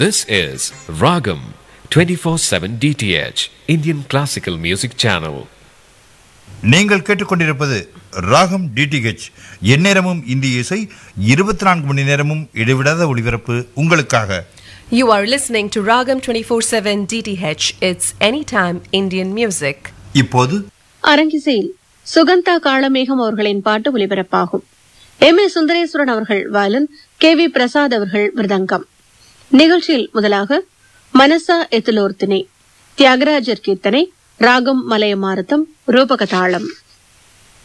This is Ragam 24/7 DTH Indian Classical Music Channel. நீங்கள் கேட்டுக்கொண்டிருப்பது ராகம் டிடிஹெச் எந்நேரமும் இந்திய இசை இருபத்தி நான்கு மணி நேரமும் இடைவிடாத ஒளிபரப்பு உங்களுக்காக You are listening to Ragam 24/7 DTH. It's anytime Indian music. இப்போது அரங்கிசையில் சுகந்தா காளமேகம் அவர்களின் பாட்டு ஒலிபரப்பாகும் எம் ஏ சுந்தரேஸ்வரன் அவர்கள் வயலின் கே வி பிரசாத் அவர்கள் மிருதங்கம் நிகழ்ச்சியில் முதலாக மனசா எத்துலோர்த்தினே தியாகராஜர் கீர்த்தனை ராகம் மலையமாரதம் ரூபகதாளம்